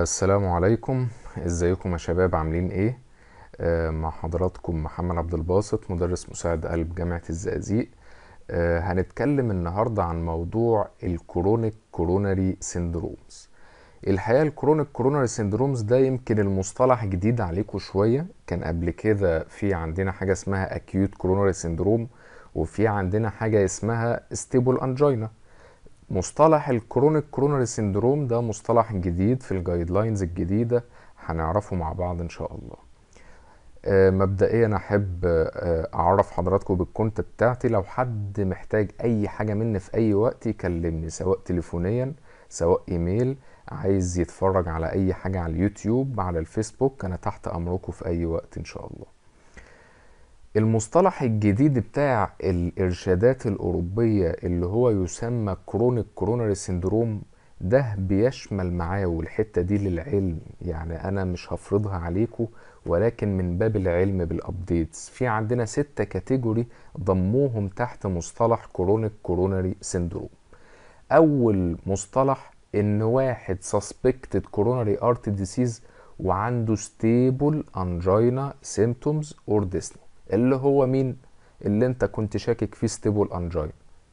السلام عليكم ازيكم يا شباب عاملين ايه آه مع حضراتكم محمد عبد الباسط مدرس مساعد قلب جامعة الزقازيق آه هنتكلم النهاردة عن موضوع الكرونيك كوروناري سيندرومز الحقيقة الكرونيك كوروناري سيندرومز ده يمكن المصطلح جديد عليكم شوية كان قبل كده في عندنا حاجة اسمها acute coronary syndrome وفي عندنا حاجة اسمها stable angina مصطلح الكرونيك كوروناري سيندروم ده مصطلح جديد في الجايد لاينز الجديدة هنعرفه مع بعض ان شاء الله آه، مبدئيا احب آه، اعرف حضراتكم بالكونت بتاعتي لو حد محتاج اي حاجة مني في اي وقت يكلمني سواء تليفونيا سواء ايميل عايز يتفرج على اي حاجة على اليوتيوب على الفيسبوك انا تحت امركم في اي وقت ان شاء الله المصطلح الجديد بتاع الإرشادات الأوروبية اللي هو يسمى كرونيك كوروناري سيندروم ده بيشمل معاه والحتة دي للعلم يعني أنا مش هفرضها عليكم ولكن من باب العلم بالأبديتس في عندنا ستة كاتيجوري ضموهم تحت مصطلح كرونيك كوروناري سيندروم أول مصطلح إن واحد suspected coronary artery disease وعنده stable angina symptoms or dyspnea اللي هو مين اللي انت كنت شاكك فيه ستيبل انجاين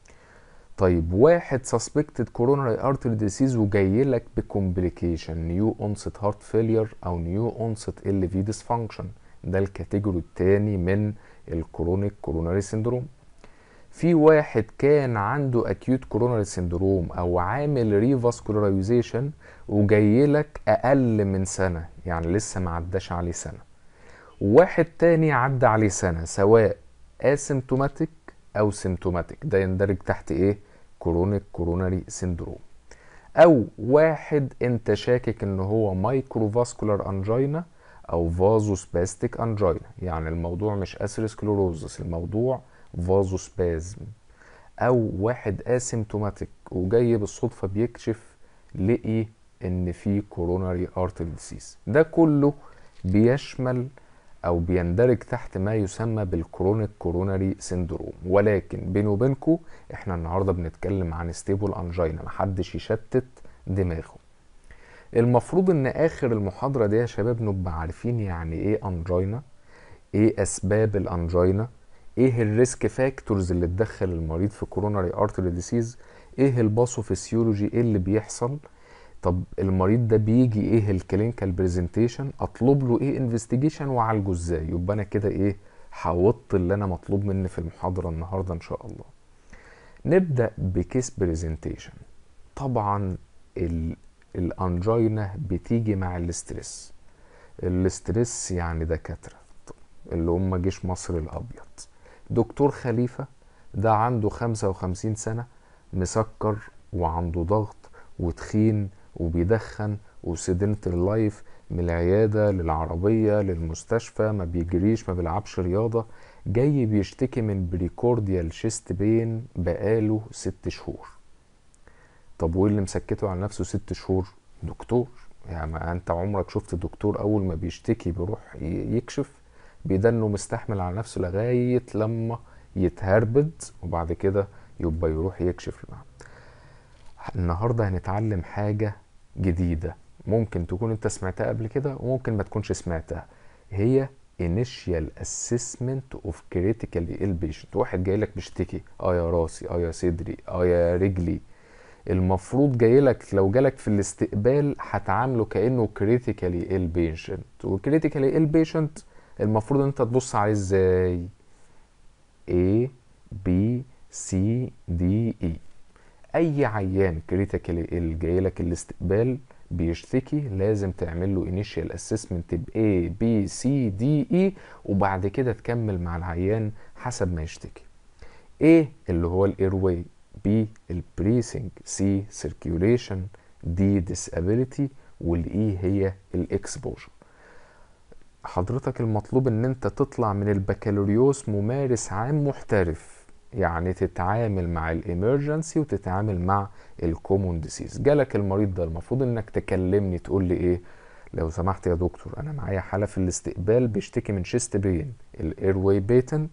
طيب واحد suspected coronary artery disease وجاي لك بكومبليكيشن نيو اونست هارت فيلير او نيو اونست ال في ديسفانكشن ده الكاتيجوري التاني من الكرونيك كوروناري سيندروم في واحد كان عنده acute coronary syndrome او عامل ريفاسكولارايزيشن وجاي لك اقل من سنه يعني لسه ما عداش عليه سنه واحد تاني عدى عليه سنة سواء اسيمتوماتيك او سيمتوماتيك ده يندرج تحت ايه كرونيك كوروناري سيندروم او واحد انت شاكك ان هو مايكروفاسكولار انجينا او فازوسباستيك انجينا يعني الموضوع مش اثيروسكلوروزس الموضوع فازوسبازم او واحد اسيمتوماتيك وجاي بالصدفة بيكشف لقي ان في كوروناري ارتري ديسيز ده كله بيشمل او بيندرج تحت ما يسمى بالكرونيك كوروناري سيندروم ولكن بيني وبينكم احنا النهارده بنتكلم عن ستيبل انجينا محدش يشتت دماغه المفروض ان اخر المحاضره دي يا شباب نبقى عارفين يعني ايه انجينا ايه اسباب الانجينا ايه الريسك فاكتورز اللي تدخل المريض في كوروناري ارتري ديسيز ايه الباثوفيسيولوجي ايه اللي بيحصل طب المريض ده بيجي ايه الكلينيكال برزنتيشن اطلب له ايه انفستيجيشن واعالجه ازاي يبقى انا كده ايه حوضت اللي انا مطلوب مني في المحاضره النهارده ان شاء الله نبدا بكيس برزنتيشن طبعا ال الانجينا بتيجي مع الاسترس الاسترس يعني دكاتره اللي هم جيش مصر الابيض دكتور خليفه ده عنده 55 سنه مسكر وعنده ضغط وتخين وبيدخن وسيدنتري لايف من العيادة للعربية للمستشفى ما بيجريش ما بيلعبش رياضة جاي بيشتكي من بريكورديال شيست بين بقاله ست شهور طب وايه اللي مسكته على نفسه ست شهور دكتور يعني ما انت عمرك شفت دكتور اول ما بيشتكي بيروح يكشف بيدنه مستحمل على نفسه لغاية لما يتهربد وبعد كده يبقى يروح يكشف معاه النهارده هنتعلم حاجة جديدة ممكن تكون انت سمعتها قبل كده وممكن ما تكونش سمعتها هي initial assessment of critically ill patient واحد جاي لك بيشتكي اه يا راسي اه يا صدري اه يا رجلي المفروض جاي لك لو جالك في الاستقبال هتعامله كانه critically ill patient وcritically ill patient المفروض انت تبص عليه ازاي A B C D E اي عيان كريتيكالي ال جاي لك الاستقبال بيشتكي لازم تعمل له انيشال اسسمنت ب A B C D E وبعد كده تكمل مع العيان حسب ما يشتكي A اللي هو الاير واي B البريسنج C سيركيوليشن D disability والاي هي الاكسبوجر حضرتك المطلوب ان انت تطلع من البكالوريوس ممارس عام محترف يعني تتعامل مع الامرجنسي وتتعامل مع الكومون ديسيز جالك المريض ده المفروض انك تكلمني تقول لي ايه لو سمحت يا دكتور انا معايا حاله في الاستقبال بيشتكي من شيست بين الاير واي بيتنت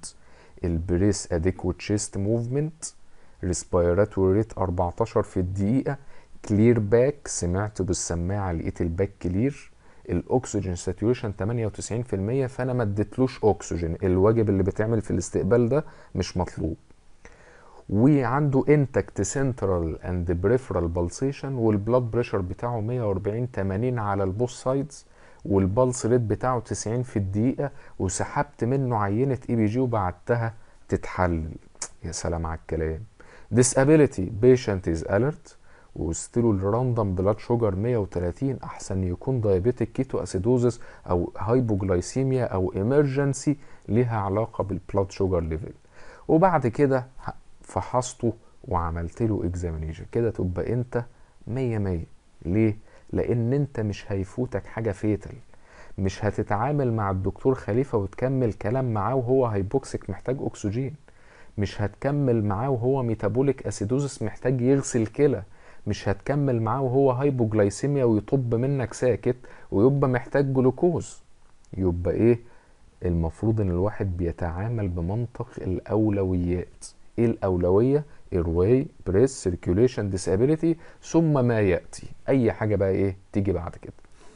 البريس اديكوت شيست موفمنت ريسبيراتوري ريت 14 في الدقيقه كلير باك سمعت بالسماعه لقيت الباك كلير الاكسجين ساتوريشن 98% فانا ما اديتلوش اكسجين الواجب اللي بيتعمل في الاستقبال ده مش مطلوب وعنده انتكت سنترال اند بريفرال بالسيشن والبلاد بريشر بتاعه 140 80 على البوث سايدز والبلس ريت بتاعه 90 في الدقيقه وسحبت منه عينه اي بي جي وبعتها تتحلل يا سلام على الكلام disability patient is alert وستيلو الراندوم بلاد شوجر 130 احسن يكون دايابيتك كيتو اسيدوزس او هايبوجلايسيميا او ايمرجنسي ليها علاقه بالبلاد شوجر ليفل وبعد كده فحصته وعملت له اكزامينيشن كده تبقى انت مية مية ليه لان انت مش هيفوتك حاجه فيتل مش هتتعامل مع الدكتور خليفه وتكمل كلام معاه وهو هيبوكسك محتاج اكسجين مش هتكمل معاه وهو ميتابوليك اسيدوزس محتاج يغسل كلى مش هتكمل معاه وهو هايبوجلايسيميا ويطب منك ساكت ويبقى محتاج جلوكوز يبقى ايه المفروض ان الواحد بيتعامل بمنطق الاولويات ايه الاولويه ايرواي بريس سيركيوليشن ديسابيليتي ثم ما ياتي اي حاجه بقى ايه تيجي بعد كده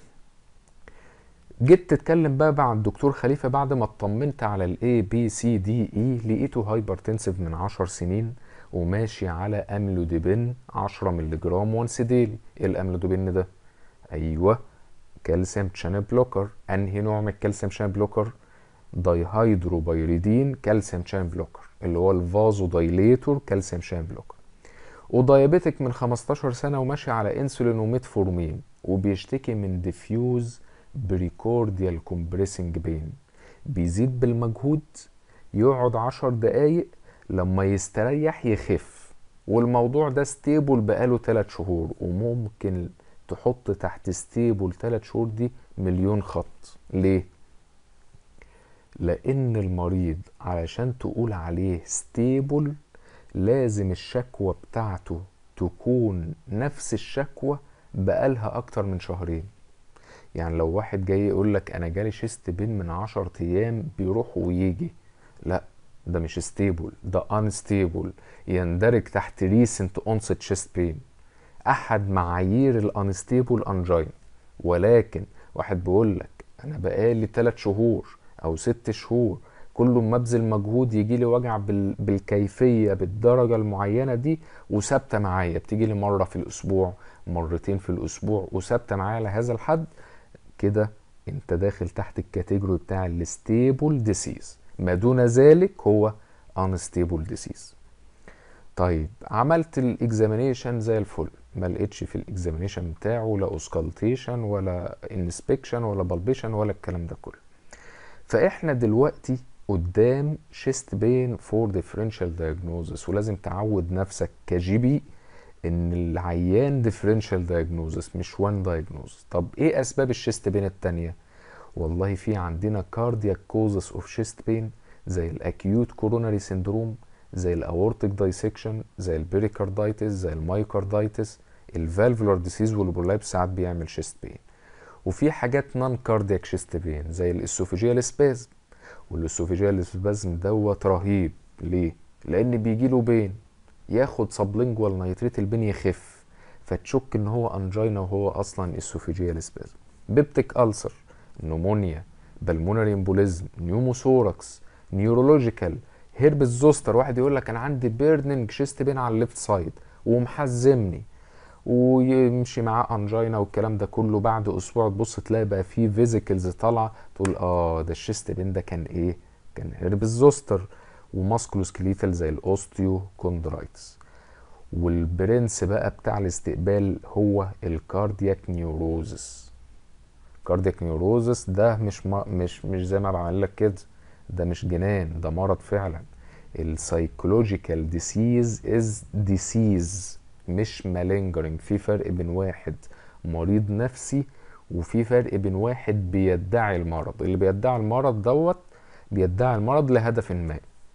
جيت تتكلم بقى مع الدكتور خليفه بعد ما اطمنت على الاي بي سي دي اي لقيته هايبرتنسيف من 10 سنين وماشي على املوديبين 10 مللي جرام وانس ديلي ايه الاملوديبين ده ايوه كالسيوم شانل بلوكر انهي نوع من الكالسيوم شانل بلوكر دايهيدروبيريدين كالسيوم شانل بلوكر اللي هو الفازو دايليتور كالسيوم شانل بلوكر ودايابيتك من 15 سنه وماشي على انسولين وميتفورمين وبيشتكي من ديفيوز بريكورديال كومبريسنج بين بيزيد بالمجهود يقعد 10 دقايق لما يستريح يخف والموضوع ده ستيبل بقاله 3 شهور وممكن تحط تحت ستيبل 3 شهور دي مليون خط ليه لان المريض علشان تقول عليه ستيبل لازم الشكوى بتاعته تكون نفس الشكوى بقالها اكتر من شهرين يعني لو واحد جاي يقول لك انا جالي شيست بين من 10 ايام بيروح ويجي لا ده مش ستيبل ده انستيبل يندرج تحت ريسنت اونست شيست بين احد معايير الانستيبل انجين ولكن واحد بيقول لك انا بقالي 3 شهور او 6 شهور كل ما ابذل مجهود يجي لي وجع بال... بالكيفيه بالدرجه المعينه دي وثابته معايا بتيجي لي مره في الاسبوع مرتين في الاسبوع وثابته معايا على هذا الحد كده انت داخل تحت الكاتيجوري بتاع الستيبل ديسيز ما دون ذلك هو انستيبل ديسيز طيب عملت الاكزامينيشن زي الفل ما لقيتش في الاكزامينيشن بتاعه لا اوسكالتيشن ولا انسبكشن ولا بالبيشن ولا الكلام ده كله فاحنا دلوقتي قدام شيست بين فور ديفرنشال دايجنوزس ولازم تعود نفسك كجي بي ان العيان ديفرنشال دايجنوزس مش وان دايجنوز طب ايه اسباب الشيست بين التانية والله في عندنا كاردياك كوزس اوف شيست بين زي الاكيوت كوروناري سيندروم زي الاورتيك دايسكشن زي البريكاردايتس زي المايكاردايتس الفالفولار ديسيز والبرولايب ساعات بيعمل شيست بين وفي حاجات نون كاردياك شيست بين زي الاسوفيجيال سبازم والاسوفيجيال سبازم دوت رهيب ليه لان بيجي له بين ياخد سبلينجوال نيتريت البين يخف فتشك ان هو انجينا وهو اصلا اسوفيجيال سبازم بيبتيك ألسر نمونيا بالمونري امبوليزم نيوموثوركس نيورولوجيكال هيربس زوستر واحد يقول لك انا عندي بيرنينج شيست بين على الليفت سايد ومحزمني ويمشي معاه انجينا والكلام ده كله بعد اسبوع تبص تلاقي بقى فيه فيزيكلز طالعه تقول اه ده الشيست بين ده كان ايه كان هيربس زوستر وماسكولوسكليتال زي الاوستيو كوندرايتس والبرنس بقى بتاع الاستقبال هو الكاردياك نيوروزس كاردياك نيوروزس ده مش ما مش مش زي ما بعمل لك كده ده مش جنان ده مرض فعلا السايكولوجيكال ديسيز از ديسيز مش مالينجرنج في فرق بين واحد مريض نفسي وفي فرق بين واحد بيدعي المرض اللي بيدعي المرض دوت بيدعي المرض لهدف ما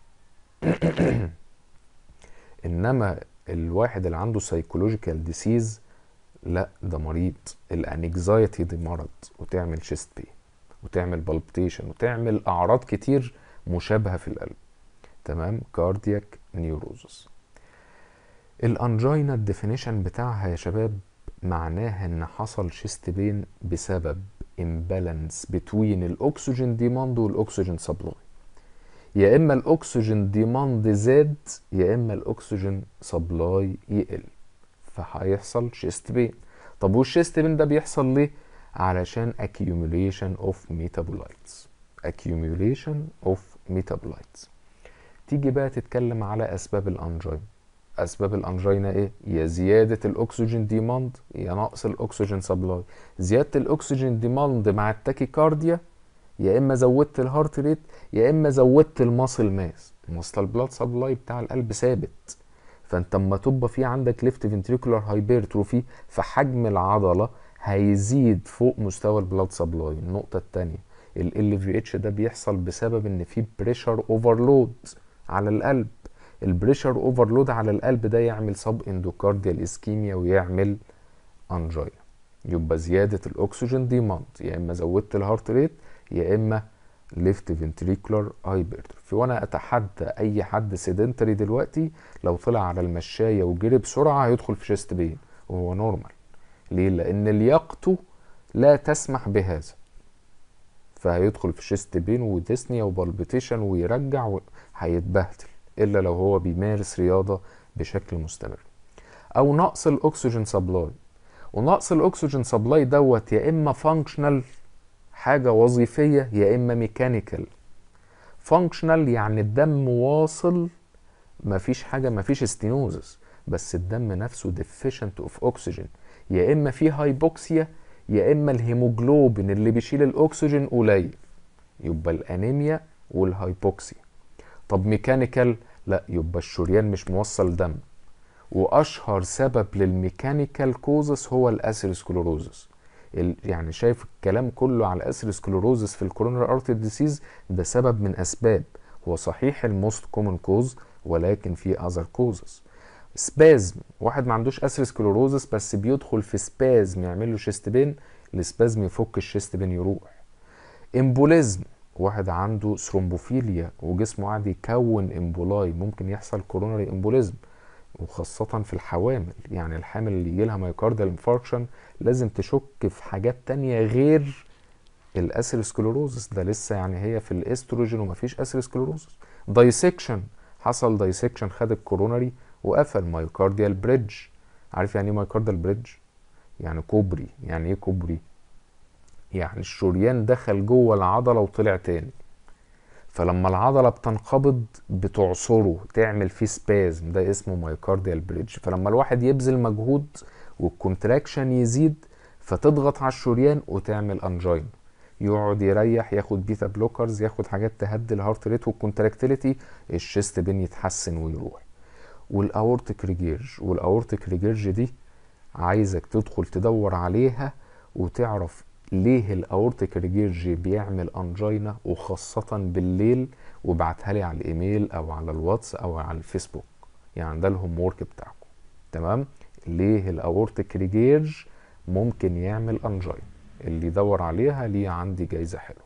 انما الواحد اللي عنده سايكولوجيكال ديسيز لا ده مريض الانكزايتي دي مرض وتعمل شيست بي وتعمل بالبتيشن وتعمل اعراض كتير مشابهه في القلب تمام كاردياك نيوروزس الانجينا الديفينيشن بتاعها يا شباب معناها ان حصل شيست بين بسبب امبالانس بتوين الاكسجين ديماند والاكسجين سبلاي يا اما الاكسجين ديماند زاد يا اما الاكسجين سبلاي يقل فهيحصل شيست بين طب والشيست بين ده بيحصل ليه علشان accumulation of metabolites accumulation of metabolites تيجي بقى تتكلم على اسباب الانجينا اسباب الانجينا ايه يا زياده الاكسجين ديماند يا نقص الاكسجين سبلاي زياده الاكسجين ديماند مع التاكيكارديا يا اما زودت الهارت ريت يا اما زودت الماسل ماس مصل البلاد سبلاي بتاع القلب ثابت فانت اما تبقى في عندك ليفت فنتريكولار هايبرتروفي فحجم العضله هيزيد فوق مستوى البلاد سبلاي النقطه الثانيه ال في اتش ده بيحصل بسبب ان في بريشر اوفرلود على القلب البريشر اوفرلود على القلب ده يعمل سب اندوكارديال اسكيميا ويعمل انجينا يبقى زياده الاكسجين ديماند يا اما زودت الهارت ريت يا اما ليفت فنتريكولار هايبرتروفي وانا اتحدى اي حد سيدنتري دلوقتي لو طلع على المشايه وجري بسرعه هيدخل في شيست بين وهو نورمال ليه لان لياقته لا تسمح بهذا فهيدخل في شيست بين وديسنيا وبالبيتيشن ويرجع هيتبهدل الا لو هو بيمارس رياضه بشكل مستمر او نقص الاكسجين سبلاي ونقص الاكسجين سبلاي دوت يا اما فانكشنال حاجه وظيفيه يا اما ميكانيكال فانكشنال يعني الدم واصل مفيش حاجه مفيش استينوزس بس الدم نفسه deficient اوف اوكسجين يا اما في هايبوكسيا يا اما الهيموجلوبين اللي بيشيل الاكسجين قليل يبقى الانيميا والهايبوكسيا طب ميكانيكال لا يبقى الشريان مش موصل دم واشهر سبب للميكانيكال كوزس هو الاسيروسكلوروزس يعني شايف الكلام كله على الاسيروسكلوروزس في الكورونر ارتري ديسيز ده سبب من اسباب هو صحيح الموست كومن كوز ولكن في اذر كوزز سبازم واحد ما عندوش اسيروسكلوروزس بس بيدخل في سبازم يعمل له شيست بين السبازم يفك الشيست بين يروح امبوليزم واحد عنده ثرومبوفيليا وجسمه قاعد يكون امبولاي ممكن يحصل كوروناري امبوليزم وخاصة في الحوامل يعني الحامل اللي يجيلها مايوكارديال انفاركشن لازم تشك في حاجات تانية غير الاسيروسكلوروزس ده لسه يعني هي في الاستروجين ومفيش اسيروسكلوروزس دايسكشن حصل دايسكشن خد الكوروناري وقفل مايوكارديال بريدج عارف يعني ايه مايوكارديال بريدج يعني كوبري يعني ايه كوبري يعني الشريان دخل جوه العضله وطلع تاني فلما العضله بتنقبض بتعصره تعمل فيه سبازم ده اسمه مايوكارديال بريدج فلما الواحد يبذل مجهود والكونتراكشن يزيد فتضغط على الشريان وتعمل انجينا يقعد يريح ياخد بيتا بلوكرز ياخد حاجات تهدي الهارت ريت والكونتراكتيليتي الشيست بين يتحسن ويروح والاورتيك ريجيرج والاورتيك ريجيرج دي عايزك تدخل تدور عليها وتعرف ليه الاورتيك ريجيرج بيعمل انجينا وخاصة بالليل وابعتها لي على الايميل او على الواتس او على الفيسبوك يعني ده الهوم وورك بتاعكم تمام ليه الاورتيك ريجيرج ممكن يعمل انجينا اللي يدور عليها ليه عندي جايزة حلوة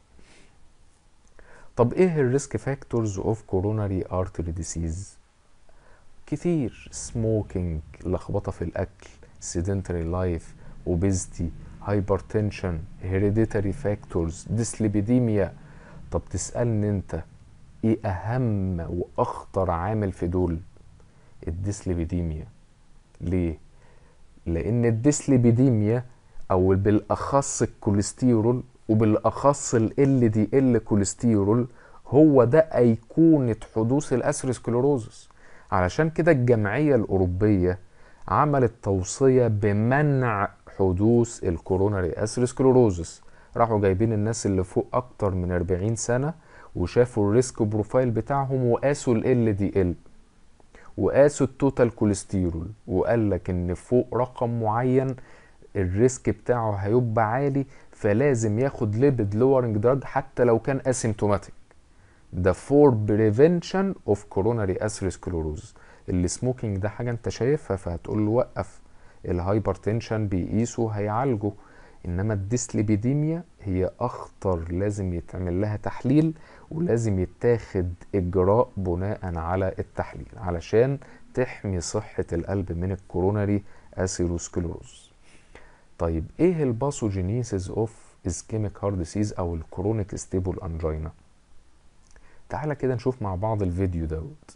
طب ايه الريسك فاكتورز اوف كوروناري ارتري ديسيز كتير سموكينج لخبطة في الاكل سيدنتري لايف اوبيزيتي هايبرتنشن هيريديتاري فاكتورز ديسليبيديميا طب تسألني انت ايه اهم واخطر عامل في دول الديسليبيديميا ليه لان الديسليبيديميا او بالاخص الكوليسترول وبالاخص ال دي ال كوليسترول هو ده ايقونه حدوث الاسيروسكلوروزس علشان كده الجمعيه الاوروبيه عملت توصيه بمنع حدوث الكوروناري اسيروسكلوروزس راحوا جايبين الناس اللي فوق اكتر من 40 سنه وشافوا الريسك بروفايل بتاعهم وقاسوا ال دي ال وقاسوا التوتال كوليسترول وقال لك ان فوق رقم معين الريسك بتاعه هيبقى عالي فلازم ياخد ليبيد لورنج دراج حتى لو كان اسيمتوماتيك ده فور بريفنشن اوف كوروناري اسيروسكلوروز السموكينج ده حاجه انت شايفها فهتقول له وقف الهايبرتنشن بيقيسه هيعالجه انما الديسليبيديميا هي اخطر لازم يتعمل لها تحليل ولازم يتاخد اجراء بناء على التحليل علشان تحمي صحة القلب من الكوروناري اثيروسكلوروز طيب ايه الباثوجينيسيس اوف اسكيميك هارت ديسيز او الكرونيك ستيبل انجينا تعالى كده نشوف مع بعض الفيديو دوت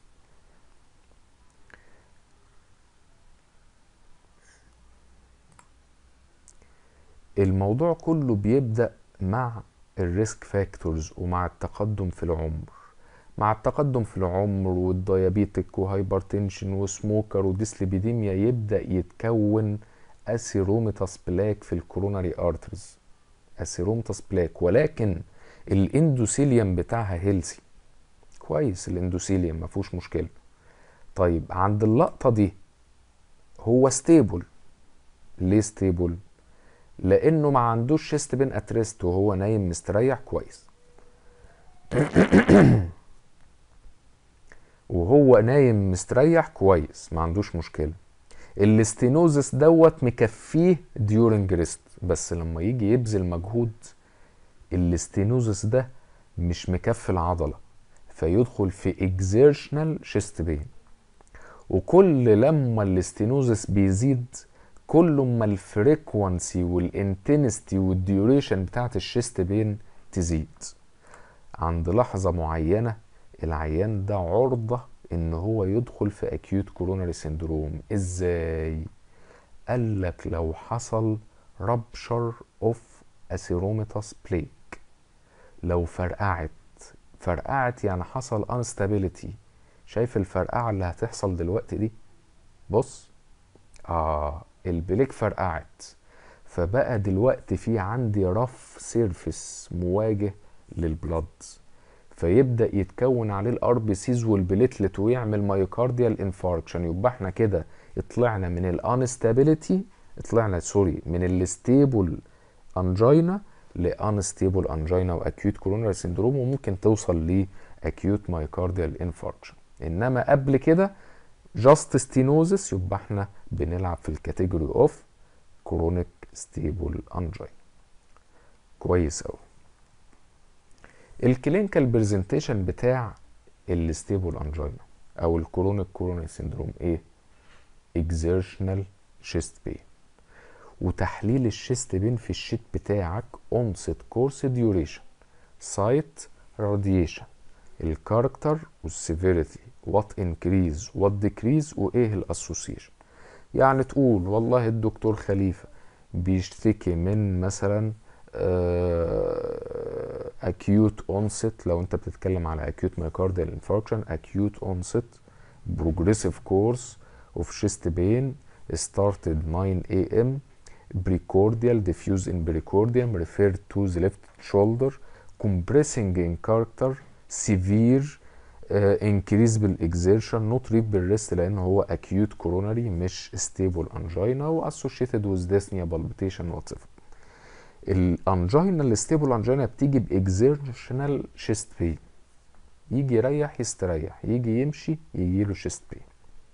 الموضوع كله بيبدأ مع الريسك فاكتورز ومع التقدم في العمر مع التقدم في العمر والديابيتك وهايبرتنشن وسموكر وديسليبيديميا يبدأ يتكون اسيروميتاس بلاك في الكوروناري ارترز اسيروميتاس بلاك ولكن الاندوثيليوم بتاعها هيلسي كويس الاندوثيليوم ما فيهوش مشكله طيب عند اللقطه دي هو ستيبل ليه ستيبل لانه ما عندوش شيست بين اتريست وهو نايم مستريح كويس وهو نايم مستريح كويس ما عندوش مشكله الاستينوزس دوت مكفيه ديورنج ريست بس لما يجي يبذل مجهود الاستينوزس ده مش مكفي العضله فيدخل في اكزيرشنال شيست بين وكل لما الاستينوزس بيزيد كل ما الفريكوانسي والانتنستي والديوريشن بتاعت الشيست بين تزيد عند لحظة معينة العيان ده عرضة ان هو يدخل في اكيوت كوروناري سيندروم ازاي قال لك لو حصل رابشر اوف اسيروميتاس بليك لو فرقعت فرقعت يعني حصل انستابيليتي شايف الفرقعه اللي هتحصل دلوقتي دي بص اه البليك فرقعت فبقى دلوقتي في عندي رف سيرفيس مواجه للبلد فيبدا يتكون عليه الار بي سيز والبليتلت ويعمل مايوكارديال انفاركشن يبقى احنا كده طلعنا من الانستابيليتي طلعنا سوري من الستيبل انجينا لانستيبل انجينا واكيوت كوروناري سيندروم وممكن توصل لاكيوت مايوكارديال انفاركشن انما قبل كده جاست ستينوزس يبقى احنا بنلعب في الكاتيجوري اوف كرونيك ستيبل انجينا كويس قوي الكلينيكال برزنتيشن بتاع الستيبل انجينا او الكرونيك كوروناري سيندروم ايه اكزيرشنال شيست بين وتحليل الشيست بين في الشيت بتاعك اونست كورس ديوريشن سايت راديشن الكاركتر والسيفيريتي وات انكريز وات ديكريز وايه الاسوسيشن يعني تقول والله الدكتور خليفه بيشتكي من مثلا اكيوت اونست لو انت بتتكلم على اكيوت مايكارديال انفاركشن اكيوت اونست بروجريسيف كورس اوف شيست بين started 9 a.m. precordial diffuse in pericardium referred to the left shoulder compressing in character severe uh, increase بالاكزيرشن نوت ريد بالريست لان هو acute coronary مش stable angina و associated with dyspnea palpitation whatever الانجينا الستيبل انجينا بتيجي باكزيرشنال شيست بين يجي يريح يستريح يجي يمشي يجي له شيست بين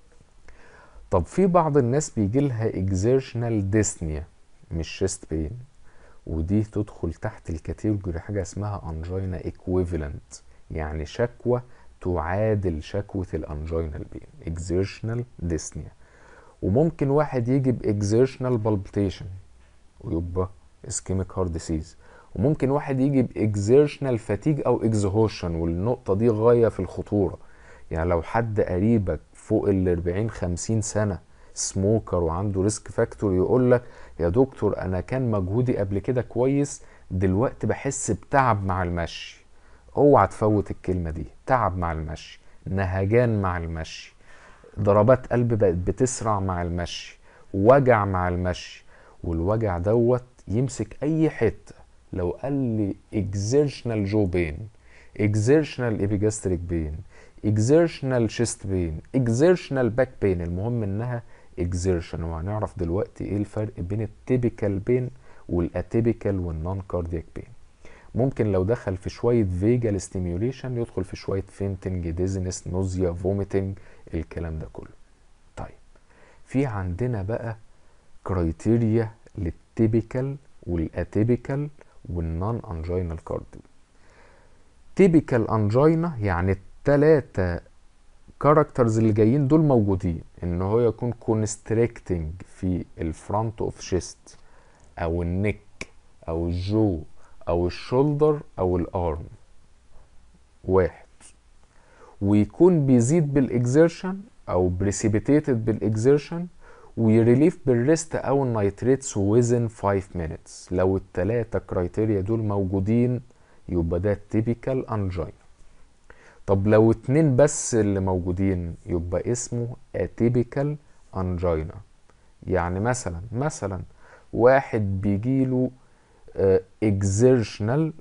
طب في بعض الناس بيجي لها اكزيرشنال ديسنيا مش شيست بين ودي تدخل تحت الكاتيجوري حاجه اسمها انجينا ايكويفالنت يعني شكوى تعادل شكوى الانجينال بين اكزيرشنال ديسنيا وممكن واحد يجي باكزيرشنال بالبيتيشن ويبقى اسكيميك هارت ديسيز وممكن واحد يجي باكزيرشنال فاتيج او اكزهوشن والنقطه دي غايه في الخطوره يعني لو حد قريبك فوق ال 40 50 سنه سموكر وعنده ريسك فاكتور يقول لك يا دكتور انا كان مجهودي قبل كده كويس دلوقتي بحس بتعب مع المشي اوعى تفوت الكلمه دي تعب مع المشي نهجان مع المشي ضربات قلب بقت بتسرع مع المشي وجع مع المشي والوجع دوت يمسك اي حته لو قال لي اكزيرشنال جو بين اكزيرشنال ايبيجاستريك بين اكزيرشنال شيست بين اكزيرشنال باك بين المهم انها اكزيرشن وهنعرف دلوقتي ايه الفرق بين التيبيكال بين والاتيبيكال والنون كاردياك بين ممكن لو دخل في شويه فيجال ستيميوليشن يدخل في شويه فينتنج ديزنس نوزيا فوميتنج الكلام ده كله طيب في عندنا بقى كرايتيريا للتيبيكال والاتيبيكال والنون انجينال كارديو تيبيكال انجينا يعني التلاتة الكاركترز اللي جايين دول موجودين ان هو يكون كونستريكتنج في الفرونت اوف شيست او النك او الجو او الشولدر او الارم واحد ويكون بيزيد بالاكزيرشن او بريسيبيتيتد بالاكزيرشن ويريليف بالريست او النيتريتس ويزن 5 minutes لو التلاتة كرايتيريا دول موجودين يبقى ده تيبيكال انجين طب لو اتنين بس اللي موجودين يبقى اسمه اتيبيكال انجينا يعني مثلا مثلا واحد بيجيله اكزيرشنال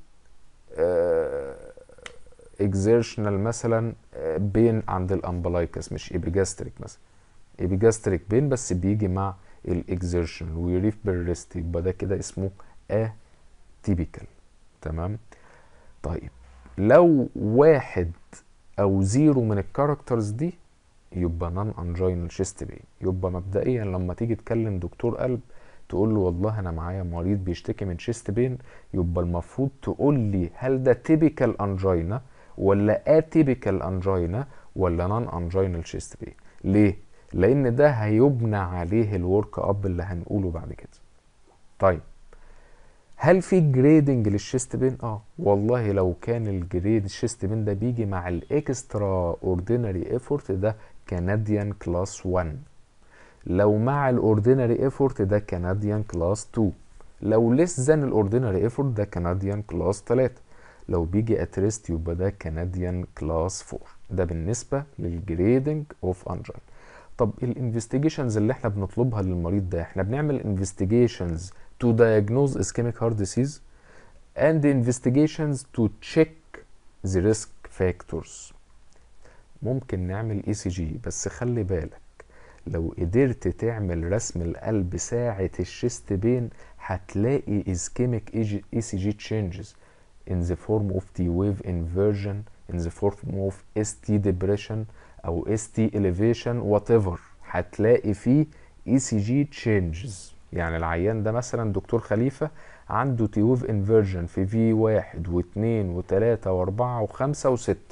اكزيرشنال مثلا بين عند الامبلايكس مش ايبيجاستريك مثلا ايبيجاستريك بين بس بيجي مع الاكزيرشنال ويريف بالريست يبقى ده كده اسمه اتيبيكال تمام طيب لو واحد او زيرو من الكاركترز دي يبقى نون انجينال شيست بين يبقى مبدئيا لما تيجي تكلم دكتور قلب تقول له والله انا معايا مريض بيشتكي من شيست بين يبقى المفروض تقول لي هل ده تيبيكال انجينا ولا اتيبيكال انجينا ولا نون انجينال شيست بين ليه لان ده هيبنى عليه الورك اب اللي هنقوله بعد كده طيب هل في جريدنج للشيست بين اه والله لو كان الجريد الشيست بين ده بيجي مع الاكسترا اوردينري ايفورت ده كنديان كلاس 1 لو مع الاوردينري ايفورت ده كنديان كلاس 2 لو ليس ذان الاوردينري ايفورت ده كنديان كلاس 3 لو بيجي اتريست يبقى ده كنديان كلاس 4 ده بالنسبه للجريدنج اوف انجين طب الانفستيجيشنز اللي احنا بنطلبها للمريض ده احنا بنعمل انفستيجيشنز to diagnose ischemic heart disease and investigations to check the risk factors ممكن نعمل اي سي جي بس خلي بالك لو قدرت تعمل رسم القلب ساعة الشيست بين هتلاقي ischemic اي سي جي changes in the form of T wave inversion in the form of ST depression او ST elevation whatever هتلاقي فيه اي سي جي changes يعني العيان ده مثلا دكتور خليفة عنده تي ويف انفيرجن في في واحد واثنين وثلاثة واربعة وخمسة وستة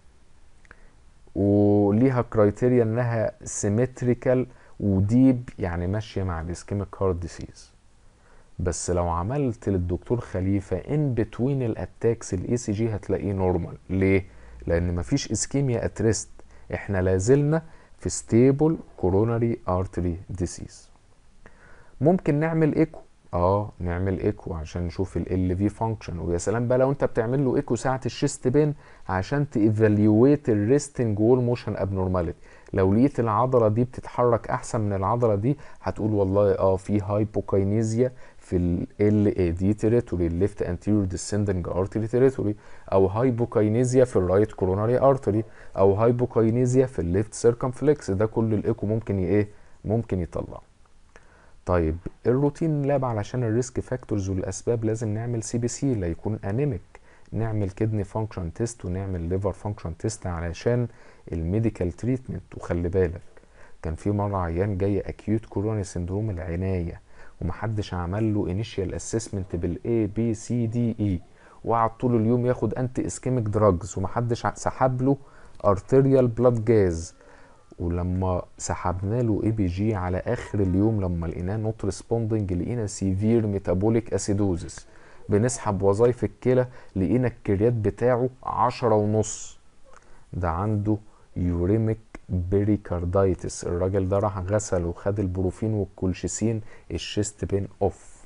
وليها كرايتيريا انها سيمتريكال وديب يعني ماشية مع الاسكيميك هارت ديسيز بس لو عملت للدكتور خليفة ان بتوين الاتاكس الاي سي جي هتلاقيه نورمال ليه؟ لان مفيش اسكيميا اتريست احنا لازلنا في ستيبل كوروناري ارتري ديسيز ممكن نعمل ايكو اه نعمل ايكو عشان نشوف ال في فانكشن ويا سلام بقى لو انت بتعمل له ايكو ساعه الشيست بين عشان تيفاليويت الريستنج وول موشن ابنورماليتي لو لقيت العضله دي بتتحرك احسن من العضله دي هتقول والله اه في هايبوكاينيزيا في ال اي دي تريتوري الليفت انتيريور ديسندنج ارتري تريتوري او هايبوكاينيزيا في الرايت كوروناري ارتري او هايبوكاينيزيا في الليفت سيركمفلكس ده كل الايكو ممكن ايه ممكن يطلعه طيب الروتين لاب علشان الريسك فاكتورز والاسباب لازم نعمل سي بي سي لا يكون انيميك نعمل كدني فانكشن تيست ونعمل ليفر فانكشن تيست علشان الميديكال تريتمنت وخلي بالك كان في مره عيان جاي اكيوت كوروني سندروم العنايه ومحدش عمل له انيشيال اسسمنت بالاي بي سي دي اي وقعد طول اليوم ياخد انتي اسكيميك دراجز ومحدش سحب له ارتيريال بلاد جاز ولما سحبنا له اي بي جي على اخر اليوم لما لقيناه نوت ريسبوندنج لقينا سيفير ميتابوليك اسيدوزس بنسحب وظايف الكلى لقينا الكريات بتاعه عشرة ونص ده عنده يوريميك بيريكاردايتس الراجل ده راح غسل وخد البروفين والكولشيسين الشيست بين اوف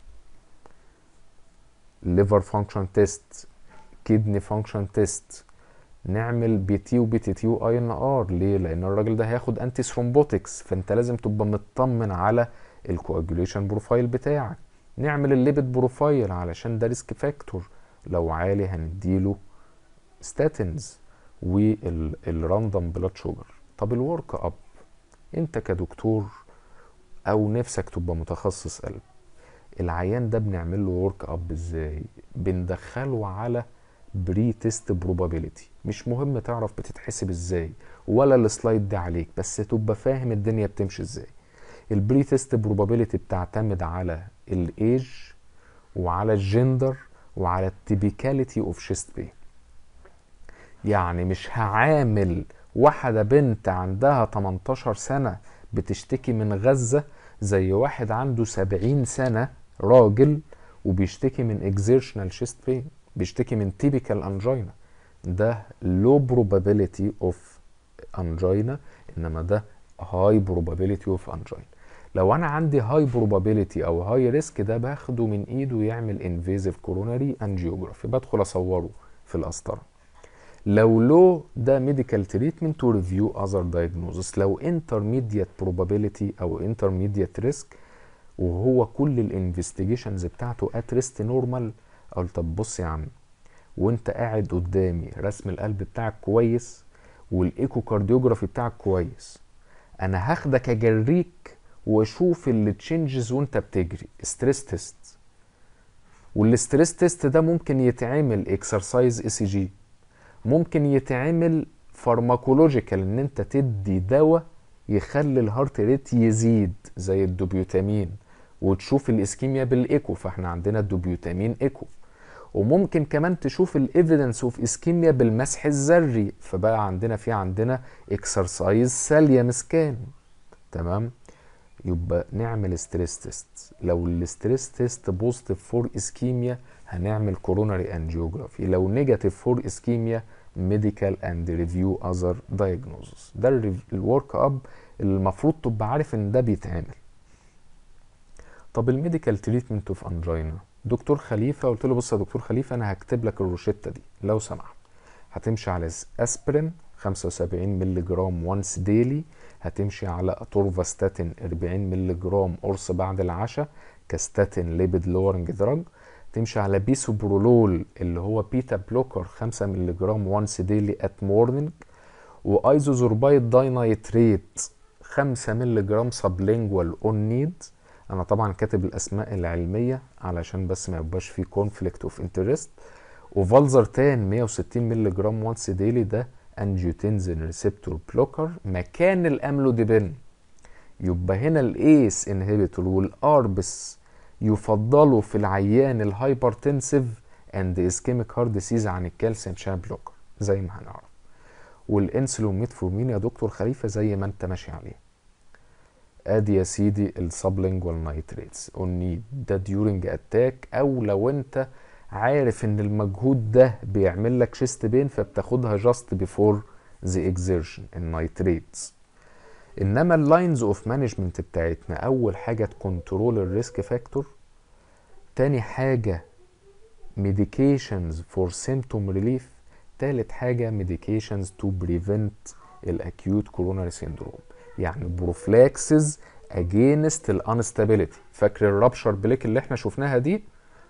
ليفر فانكشن تيست كدني فانكشن تيست نعمل بي تي وبي تي تي واي ان ار ليه لان الراجل ده هياخد انتي ثرومبوتكس فانت لازم تبقى مطمن على الكواجوليشن بروفايل بتاعك نعمل الليبيد بروفايل علشان ده ريسك فاكتور لو عالي هنديله ستاتنز والراندوم بلاد شوجر طب الورك اب انت كدكتور او نفسك تبقى متخصص قلب العيان ده بنعمل له ورك اب ازاي بندخله على بري تيست بروبابيليتي مش مهم تعرف بتتحسب ازاي ولا السلايد ده عليك بس تبقى فاهم الدنيا بتمشي ازاي البري تيست بروبابيليتي بتعتمد على الايج وعلى الجندر وعلى التيبيكاليتي اوف شيست بين يعني مش هعامل واحدة بنت عندها 18 سنة بتشتكي من غزة زي واحد عنده 70 سنة راجل وبيشتكي من exertional chest pain بيشتكي من typical angina ده low probability of angina انما ده high probability of angina لو انا عندي high probability او high risk ده باخده من ايده يعمل invasive coronary angiography بدخل اصوره في القسطره لو لو ده ميديكال تريتمنت تو ريفيو اذر دايجنوزس لو intermediate probability او intermediate risk وهو كل الانفستيجيشنز بتاعته ات ريست نورمال اقول طب بص يا عم وانت قاعد قدامي رسم القلب بتاعك كويس والايكو كارديوجرافي بتاعك كويس انا هاخدك اجريك واشوف اللي تشينجز وانت بتجري ستريس تيست والستريس تيست ده ممكن يتعمل اكسرسايز اي سي جي ممكن يتعمل فارماكولوجيكال ان انت تدي دواء يخلي الهارت ريت يزيد زي الدوبيوتامين وتشوف الاسكيميا بالايكو فاحنا عندنا الدوبيوتامين ايكو وممكن كمان تشوف الايفيدنس اوف اسكيميا بالمسح الذري فبقى عندنا في عندنا اكسرسايز ساليوم سكان تمام يبقى نعمل ستريس تيست لو الستريس تيست بوزيتيف فور اسكيميا هنعمل كوروناري انجيوجرافي لو نيجاتيف فور اسكيميا ميديكال اند ريفيو اذر دايجنوزس ده الورك اب المفروض تبقى عارف ان ده بيتعمل طب الميديكال تريتمنت اوف انجينا دكتور خليفه قلت له بص يا دكتور خليفه انا هكتب لك الروشته دي لو سمحت هتمشي على اسبرين 75 مللي جرام وانس ديلي هتمشي على اتورفاستاتين 40 مللي جرام قرص بعد العشاء كستاتين ليبيد لورنج دراج تمشي على بيسوبرولول اللي هو بيتا بلوكر 5 مللي جرام وانس ديلي ات مورنينج وايزوزوربايد داينايتريت 5 مللي جرام سبلينجوال اون نيد انا طبعا كاتب الاسماء العلميه علشان بس ما يبقاش في كونفليكت اوف انترست وفالزرتان 160 مللي جرام وانس ديلي ده انجيوتنزين ريسبتور بلوكر مكان الاملوديبين يبقى هنا الايس انهبيتور والاربس يفضلوا في العيان الهايبرتنسيف اند اسكيميك هارد ديسيز عن الكالسيوم شان بلوكر زي ما هنعرف والانسولين ميتفورمين يا دكتور خليفه زي ما انت ماشي عليه ادي يا سيدي السبلينجوال نايتريتس اون نيد ده ديورنج اتاك او لو انت عارف ان المجهود ده بيعمل لك شيست بين فبتاخدها جاست بيفور ذا اكزيرشن النايتريتس انما اللاينز اوف مانجمنت بتاعتنا اول حاجه تكنترول الريسك فاكتور تاني حاجه ميديكيشنز فور سيمتوم ريليف تالت حاجه ميديكيشنز تو بريفنت الاكيوت كوروناري سيندروم يعني بروفلاكسز اجينست الانستابيليتي فاكر الرابشر بليك اللي احنا شفناها دي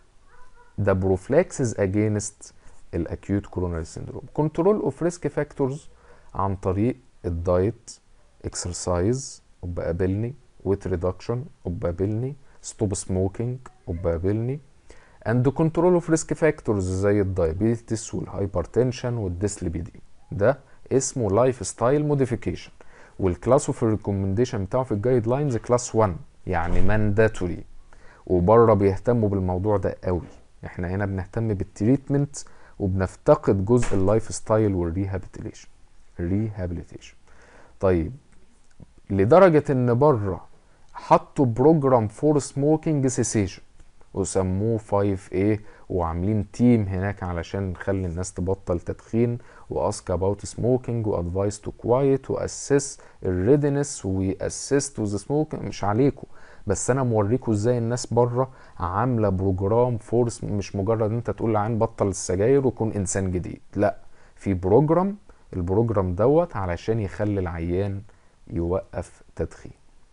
ده بروفلاكسز اجينست الاكيوت كوروناري سيندروم كنترول اوف ريسك فاكتورز عن طريق الدايت اكسرسايز وبقابلني ويت ريدكشن وبقابلني ستوب سموكينج وبقابلني اند كنترول اوف ريسك فاكتورز زي الدايابيتس والهايبرتنشن والديسليبيدي ده اسمه لايف ستايل موديفيكيشن والكلاس اوف الريكومنديشن بتاعه في الجايد لاينز كلاس 1 يعني مانداتوري وبره بيهتموا بالموضوع ده قوي احنا هنا بنهتم بالتريتمنت وبنفتقد جزء اللايف ستايل والريهابيتيشن الريهابيليتيشن طيب لدرجة ان بره حطوا بروجرام فور سموكينج سيسيشن وسموه 5A وعاملين تيم هناك علشان نخلي الناس تبطل تدخين واسك اباوت سموكينج وادفايس تو كوايت واسس الريدنس واسست وذ سموك مش عليكم بس انا موريكم ازاي الناس بره عامله بروجرام فورس مش مجرد انت تقول لعين بطل السجاير وكون انسان جديد لا في بروجرام البروجرام دوت علشان يخلي العيان يوقف تدخين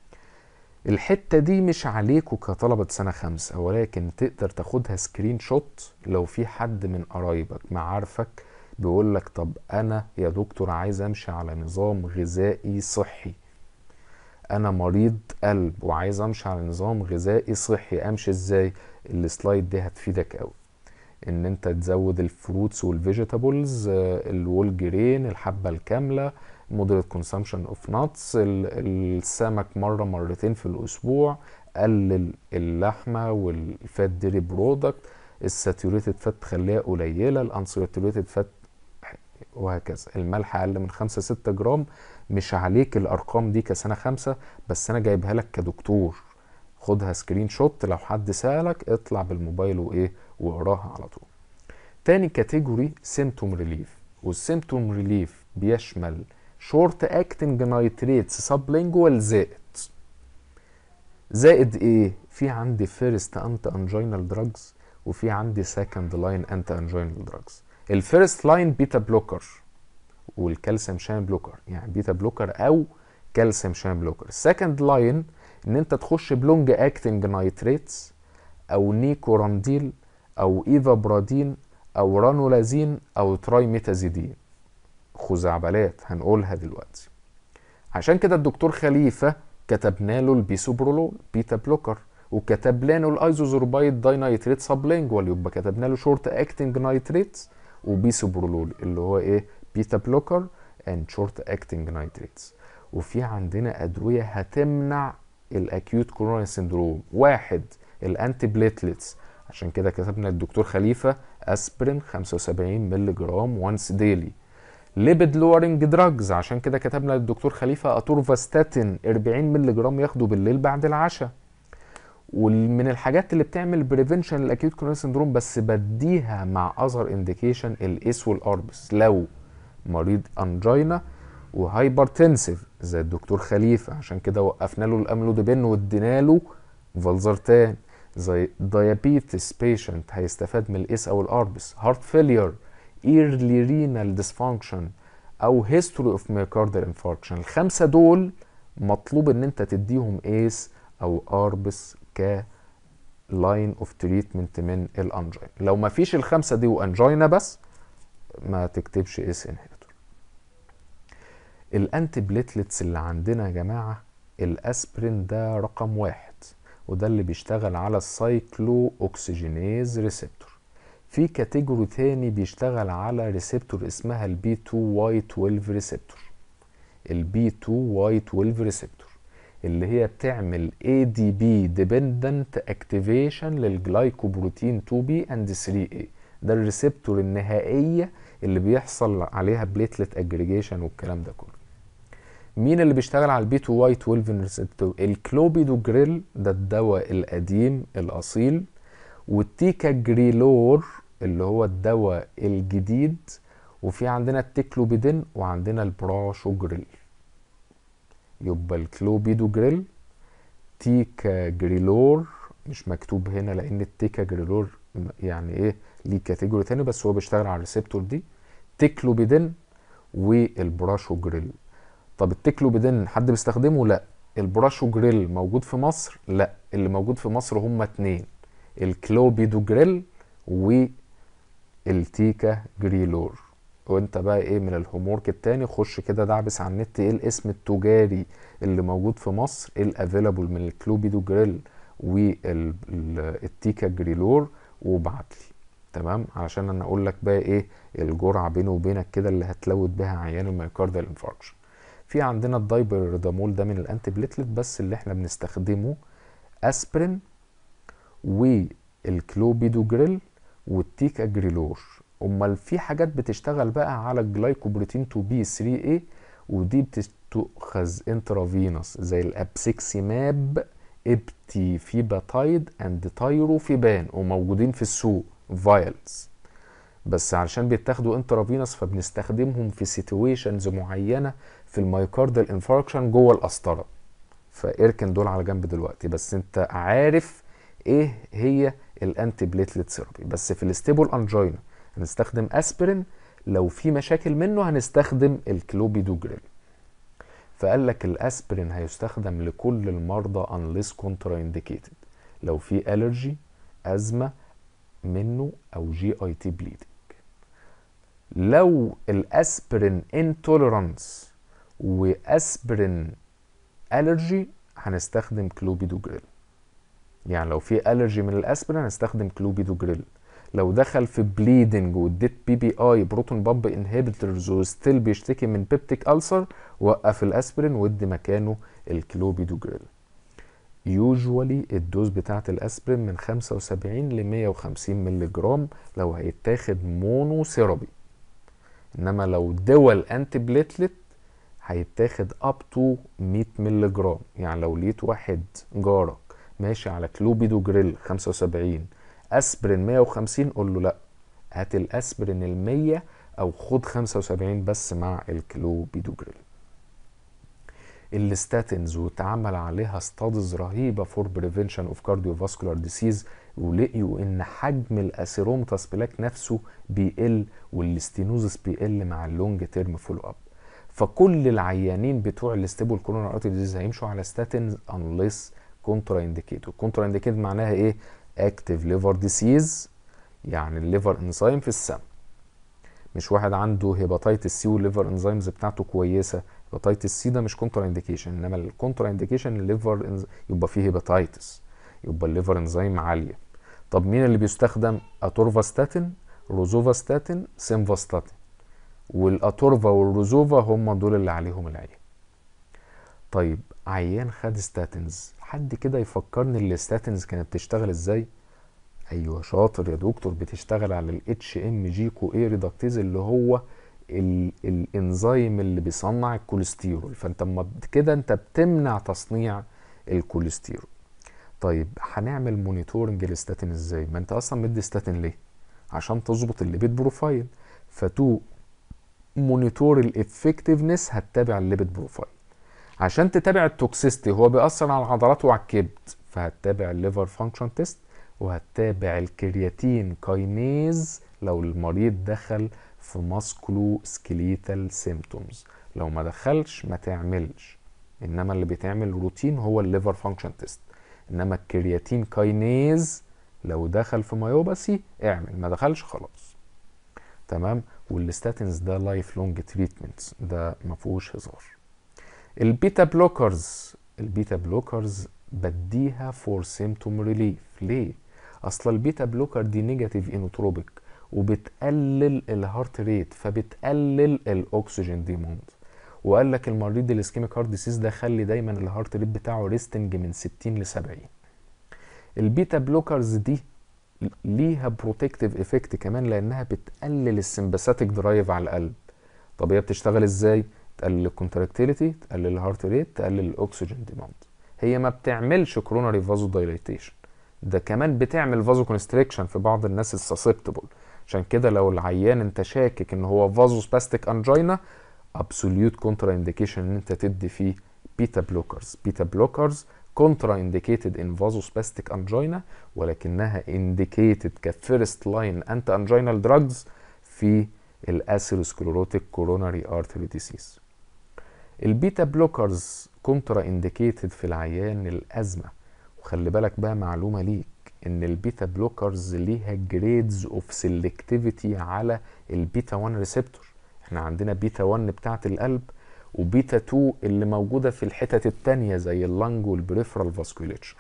الحته دي مش عليكم كطلبه سنه خمسة ولكن تقدر تاخدها سكرين شوت لو في حد من قرايبك معارفك بيقول لك طب انا يا دكتور عايز امشي على نظام غذائي صحي انا مريض قلب وعايز امشي على نظام غذائي صحي امشي ازاي السلايد دي هتفيدك قوي ان انت تزود الفروتس والفيجيتابلز الول جرين الحبه الكامله مودريت كونسامشن اوف ناتس السمك مره مرتين في الاسبوع قلل اللحمه والفات ديري برودكت الساتوريتد فات تخليها قليله الانساتوريتد فات وهكذا الملح اقل من 5 6 جرام مش عليك الارقام دي كسنه خمسة بس انا جايبها لك كدكتور خدها سكرين شوت لو حد سالك اطلع بالموبايل وايه واقراها على طول تاني كاتيجوري سيمتوم ريليف والسيمتوم ريليف بيشمل شورت اكتنج نايتريتس سبلينجوال زائد زائد ايه في عندي فيرست انت انجينال دراجز وفي عندي سكند لاين انت انجينال دراجز الفيرست لاين بيتا بلوكر والكالسيوم شان بلوكر يعني بيتا بلوكر او كالسيوم شان بلوكر السكند لاين ان انت تخش بلونج اكتنج نايتريتس او نيكورانديل او ايفا برادين او رانولازين او ترايميتازيدين خزعبلات هنقولها دلوقتي عشان كده الدكتور خليفه كتبنا له البيسوبرولول بيتا بلوكر وكتب لنا الايزوزوربايد داينايتريت سبلينجوال يبقى كتبنا له شورت اكتنج نايتريتس وبيسوبرولول اللي هو ايه بيتا بلوكر اند شورت اكتنج نايتريتس وفي عندنا ادويه هتمنع الاكيوت كوروناري سندروم واحد الانتي بليتلتس عشان كده كتبنا الدكتور خليفه اسبرين 75 مللي جرام وانس ديلي ليبيد لورنج دراجز عشان كده كتبنا للدكتور خليفه اتورفاستاتين 40 مللي جرام ياخده بالليل بعد العشاء ومن الحاجات اللي بتعمل بريفنشن للاكيوت كوروناري سندروم بس بديها مع اذر انديكيشن الاس والاربس لو مريض انجينا وهايبرتنسيف زي الدكتور خليفه عشان كده وقفنا له الاملوديبين وادينا له فالزرتان زي دايابيتس بيشنت هيستفاد من الاس او الاربس هارت فيلير ايرلي رينال ديسفانكشن او هيستوري اوف ميوكاردال انفاركشن الخمسه دول مطلوب ان انت تديهم ايس او اربس ك لاين اوف تريتمنت من الانجينا لو ما فيش الخمسه دي وانجينا بس ما تكتبش اس انهبيتور الانتي بليتلتس اللي عندنا يا جماعه الاسبرين ده رقم واحد وده اللي بيشتغل على السايكلو اوكسجينيز ريسبتور في كاتيجوري تاني بيشتغل على ريسبتور اسمها البي 2 واي 12 ريسبتور البي 2 واي 12 ريسبتور اللي هي بتعمل اي دي بي ديبندنت اكتيفيشن للجلايكوبروتين 2 بي اند 3 اي ده الريسبتور النهائيه اللي بيحصل عليها بليتلت اجريجيشن والكلام ده كله مين اللي بيشتغل على البي 2 واي 12 ريسبتور الكلوبيدوجريل ده الدواء القديم الاصيل والتيكا جريلور اللي هو الدواء الجديد وفي عندنا التيكلوبيدين وعندنا البراشوجريل يبقى الكلوبيدوجريل تيكا جريلور مش مكتوب هنا لان التيكا جريلور يعني ايه ليه كاتيجوري تاني بس هو بيشتغل على الريسبتور دي تيكلوبيدين والبراشوجريل طب التيكلوبيدين حد بيستخدمه لا البراشوجريل موجود في مصر لا اللي موجود في مصر هما اتنين الكلوبيدوجريل والتيكا جريلور وانت بقى ايه من الهومورك التاني خش كده دعبس على النت ايه الاسم التجاري اللي موجود في مصر ايه الافيلابل من الكلوبيدوجريل والتيكا جريلور وابعت لي تمام علشان انا اقول لك بقى ايه الجرعه بيني وبينك كده اللي هتلوت بها عيان الميوكاردال انفاركشن في عندنا الدايبردامول ده من الانتي بليتلت بس اللي احنا بنستخدمه اسبرين والكلوبيدوجريل والتيكا جريلور امال في حاجات بتشتغل بقى على الجلايكوبروتين 2 بي 3 اي ودي بتتخذ انترافينوس زي الابسكسيماب ابتيفيباتايد اند تايروفيبان وموجودين في السوق فايلز بس علشان بيتاخدوا انترافينوس فبنستخدمهم في سيتويشنز معينه في المايوكاردال انفاركشن جوه القسطره فاركن دول على جنب دلوقتي بس انت عارف ايه هي الانتي بليتلت ثيرابي بس في الاستيبل انجينا هنستخدم اسبرين لو في مشاكل منه هنستخدم الكلوبيدوجريل فقال لك الاسبرين هيستخدم لكل المرضى unless contraindicated لو في الرجي ازمه منه او جي اي تي بليدنج لو الاسبرين انتوليرانس واسبرين الرجي هنستخدم كلوبيدوجريل يعني لو في الرجي من الاسبرين هنستخدم كلوبيدوجريل لو دخل في بليدنج واديت بي بي اي بروتون بامب انهبيتورز وستيل بيشتكي من بيبتيك ألسر وقف الاسبرين وادي مكانه الكلوبيدوجريل يوجوالي الدوز بتاعه الاسبرين من 75 ل 150 مللي جرام لو هيتاخد مونو ثيرابي انما لو دول انتي بليتلت هيتاخد اب تو 100 مللي جرام يعني لو لقيت واحد جارك ماشي على كلوبيدو جريل 75 اسبرين 150 قول له لا هات الاسبرين ال 100 او خد 75 بس مع الكلوبيدو جريل الستاتينز واتعمل عليها ستادز رهيبه فور بريفنشن اوف كارديوفاسكولار ديسيز ولقيوا ان حجم الاسيرومتاس بلاك نفسه بيقل والستينوزس بيقل مع اللونج تيرم فولو اب فكل العيانين بتوع الاستيبل كورونا ارتري ديزيز هيمشوا على ستاتينز انليس كونترا انديكيتور كونترا انديكيتور معناها ايه اكتيف ليفر ديسيز يعني الليفر انزيم في السم مش واحد عنده هيباتيتس سي والليفر انزيمز بتاعته كويسه هيباتيتس سي ده مش كونترا انديكيشن انما الكونترا انديكيشن الليفر إنز... يبقى فيه هيباتيتس يبقى الليفر انزيم عاليه طب مين اللي بيستخدم اتورفاستاتين روزوفاستاتين سيمفاستاتين والاتورفا والروزوفا هم دول اللي عليهم العين طيب عيان خد ستاتينز حد كده يفكرني الستاتينز كانت بتشتغل ازاي ايوه شاطر يا دكتور بتشتغل على الاتش ام جي كو اي ريدكتيز اللي هو ال- الانزيم اللي بيصنع الكوليسترول فانت اما كده انت بتمنع تصنيع الكوليسترول طيب هنعمل مونيتورنج للستاتين ازاي ما انت اصلا مدي ستاتين ليه عشان تظبط الليبيد بروفايل فتو مونيتور الافكتفنس هتتابع الليبيد بروفايل عشان تتابع التوكسيستي هو بيأثر على العضلات وعلى الكبد فهتتابع الليفر فانكشن تيست وهتتابع الكرياتين كاينيز لو المريض دخل في ماسكولو سكليتال سيمتومز لو ما دخلش ما تعملش انما اللي بيتعمل روتين هو الليفر فانكشن تيست انما الكرياتين كاينيز لو دخل في مايوباسي اعمل ما دخلش خلاص تمام والستاتينز ده لايف لونج تريتمنتس ده ما فيهوش هزار البيتا بلوكرز البيتا بلوكرز بديها فور سيمتوم ريليف ليه اصل البيتا بلوكر دي نيجاتيف انوتروبيك وبتقلل الهارت ريت فبتقلل الاكسجين ديموند وقال لك المريض الاسكيميك هارت ديسيز ده خلي دايما الهارت ريت بتاعه ريستنج من 60 ل 70 البيتا بلوكرز دي ليها بروتكتيف افكت كمان لانها بتقلل السمباثيك درايف على القلب طب هي بتشتغل ازاي تقلل الكونتراكتيليتي تقلل الهارت ريت تقلل الاكسجين ديماند هي ما بتعملش كوروناري فازو دايليتيشن ده كمان بتعمل فازو كونستريكشن في بعض الناس السسبتبل عشان كده لو العيان انت شاكك ان هو فازو سباستيك انجينا ابسوليوت كونترا انديكيشن ان انت تدي فيه بيتا بلوكرز بيتا بلوكرز كونترا انديكيتد ان فازو سباستيك انجينا ولكنها انديكيتد كفيرست لاين انتي انجينال دراجز في الاسيروسكليروتيك كوروناري ارتري ديسيز البيتا بلوكرز كونترا انديكيتد في العيان الازمه وخلي بالك بقى معلومه ليك ان البيتا بلوكرز ليها جريدز اوف سيلكتيفيتي على البيتا 1 ريسبتور احنا عندنا بيتا 1 بتاعه القلب وبيتا 2 اللي موجوده في الحتت التانية زي اللنج والبريفرال فاسكوليتشر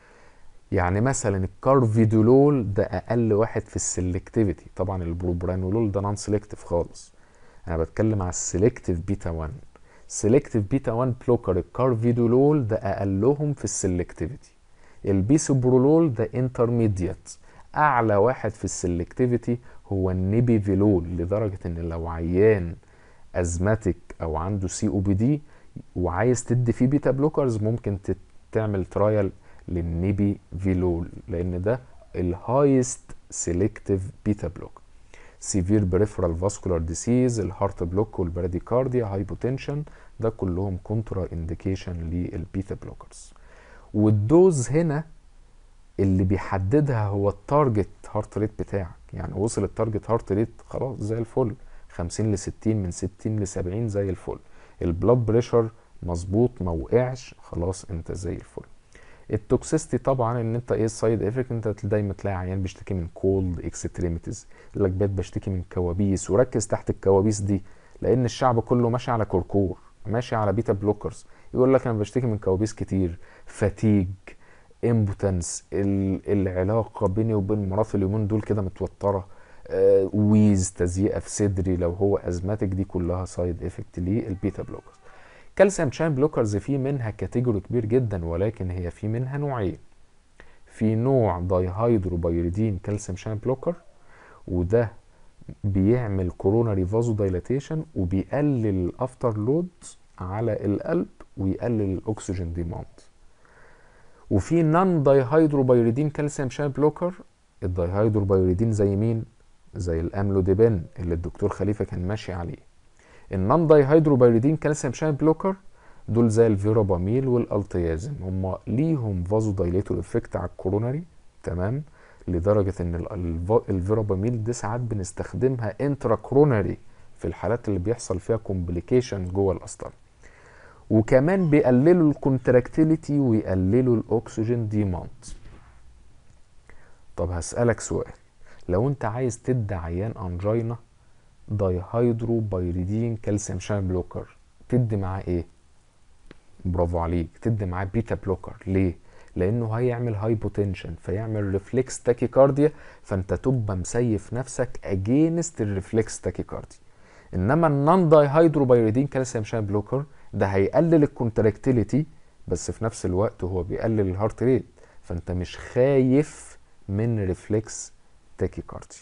يعني مثلا الكارفيدولول ده اقل واحد في السلكتيفيتي طبعا البروبرانولول ده نون سيلكتيف خالص انا بتكلم على السيلكتيف بيتا 1 سيلكتيف بيتا 1 بلوكر الكارفيدولول ده اقلهم في السلكتيفيتي البيسوبرولول ده انترميديت اعلى واحد في السلكتيفيتي هو النيبيفيلول لدرجه ان لو عيان ازماتيك او عنده سي او بي دي وعايز تدي فيه بيتا بلوكرز ممكن تعمل ترايل للنيبي فيلول لان ده الهايست سيلكتيف بيتا بلوك سيفير بريفرال فاسكولار ديسيز الهارت بلوك والبراديكارديا هايبوتنشن ده كلهم كونترا انديكيشن للبيتا بلوكرز والدوز هنا اللي بيحددها هو التارجت هارت ريت بتاعك يعني وصل التارجت هارت ريت خلاص زي الفل 50 ل 60 من 60 ل 70 زي الفل البلاد بريشر مظبوط ما وقعش خلاص انت زي الفل التوكسيستي طبعا ان انت ايه السايد افكت انت دايما تلاقي عيان بيشتكي من كولد اكستريميتيز يقول لك بقيت بشتكي من كوابيس وركز تحت الكوابيس دي لان الشعب كله ماشي على كركور ماشي على بيتا بلوكرز يقول لك انا بشتكي من كوابيس كتير فاتيج امبوتنس العلاقه بيني وبين مراتي اليومين دول كده متوتره آه ويز تزييقه في صدري لو هو ازماتيك دي كلها سايد افكت للبيتا بلوكرز كالسيوم شان بلوكرز في منها كاتيجوري كبير جدا ولكن هي في منها نوعين في نوع دايهيدروبيريدين كالسيوم شان بلوكر وده بيعمل كوروناري فازو دايلاتيشن وبيقلل الافتر لود على القلب ويقلل الاكسجين ديماند وفي نون دايهيدروبايريدين كالسيوم شان بلوكر الدايهيدروبايريدين زي مين زي الاملوديبين اللي الدكتور خليفه كان ماشي عليه النون دايهيدروبايريدين كالسيوم شان بلوكر دول زي الفيراباميل والالتيازم هم ليهم فازو دايليتور افكت على الكوروناري تمام لدرجه ان الفيراباميل دي ساعات بنستخدمها انترا كوروناري في الحالات اللي بيحصل فيها كومبليكيشن جوه الاسطره وكمان بيقللوا الكونتراكتيليتي ويقللوا الاكسجين ديماند طب هسألك سؤال لو انت عايز تدي عيان انجينا دايهيدرو بايريدين كالسيوم شان بلوكر تدي معاه ايه برافو عليك تدي معاه بيتا بلوكر ليه لانه هيعمل هايبوتنشن فيعمل ريفلكس تاكيكارديا فانت تبقى مسيف نفسك اجينست الريفلكس تاكيكارديا انما النون دايهيدروبايريدين كالسيوم شان بلوكر ده هيقلل الكونتراكتيليتي بس في نفس الوقت هو بيقلل الهارت ريت فانت مش خايف من ريفلكس تاكيكاردي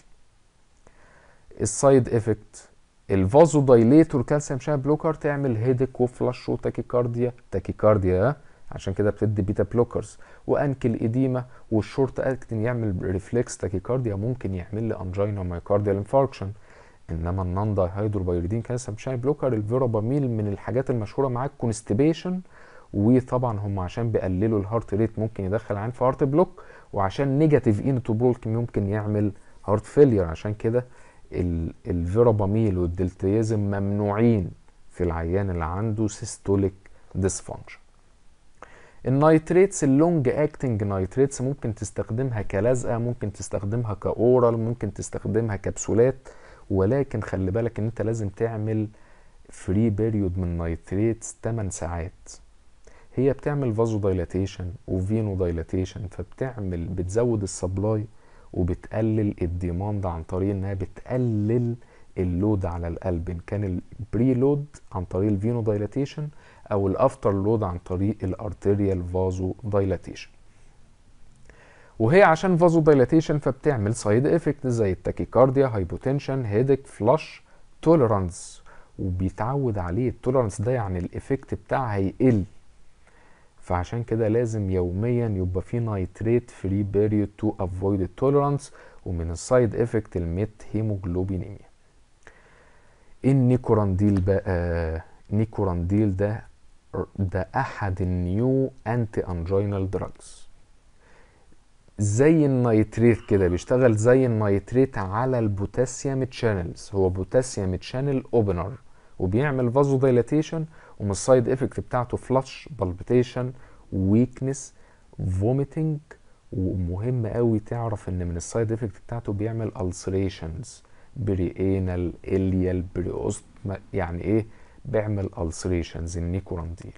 السايد افكت الفازو دايليتور كالسيوم شان بلوكر تعمل هيدك وفلاش وتاكيكارديا تاكيكارديا عشان كده بتدي بيتا بلوكرز وانكل اديما والشورت اكتن يعمل ريفلكس تاكيكارديا ممكن يعمل لي انجينا مايكارديال انفاركشن انما النون دايهيدروبايريدين كالسيوم شان بلوكر الفيراباميل من الحاجات المشهوره معاك كونستيبيشن وطبعا هم عشان بيقللوا الهارت ريت ممكن يدخل عين في هارت بلوك وعشان نيجاتيف انتوبولك ممكن يعمل هارت فيلير عشان كده الفيراباميل والدلتيازم ممنوعين في العيان اللي عنده سيستوليك ديسفانكشن النايتريتس اللونج اكتنج نايتريتس ممكن تستخدمها كلزقه ممكن تستخدمها كاورال ممكن تستخدمها كبسولات ولكن خلي بالك ان انت لازم تعمل فري بيريود من نايتريتس 8 ساعات هي بتعمل فازو دايلاتيشن وفينو دايلاتيشن فبتعمل بتزود السبلاي وبتقلل الديماند عن طريق انها بتقلل اللود على القلب ان كان البري لود عن طريق الفينو دايلاتيشن او الافتر لود عن طريق الارتيريال فازو دايلاتيشن وهي عشان فازو دايلاتيشن فبتعمل سايد افكت زي التاكيكارديا هايبوتنشن هيدك فلاش توليرانس وبيتعود عليه التوليرانس ده يعني الافكت بتاعها هيقل فعشان كده لازم يوميا يبقى في نايتريت فري بيريود تو افويد التوليرانس ومن السايد افكت الميت هيموجلوبينيميا النيكورانديل بقى نيكورانديل ده ده احد النيو انتي انجينال دراجز زي النيتريت كده بيشتغل زي النيتريت على البوتاسيوم تشانلز هو بوتاسيوم تشانل اوبنر وبيعمل فازو دايلاتيشن ومن السايد افكت بتاعته فلاش بالبيتيشن ويكنس فوميتنج ومهم قوي تعرف ان من السايد افكت بتاعته بيعمل السريشنز بريانال اليال بريوست يعني ايه بيعمل السريشنز النيكورانديل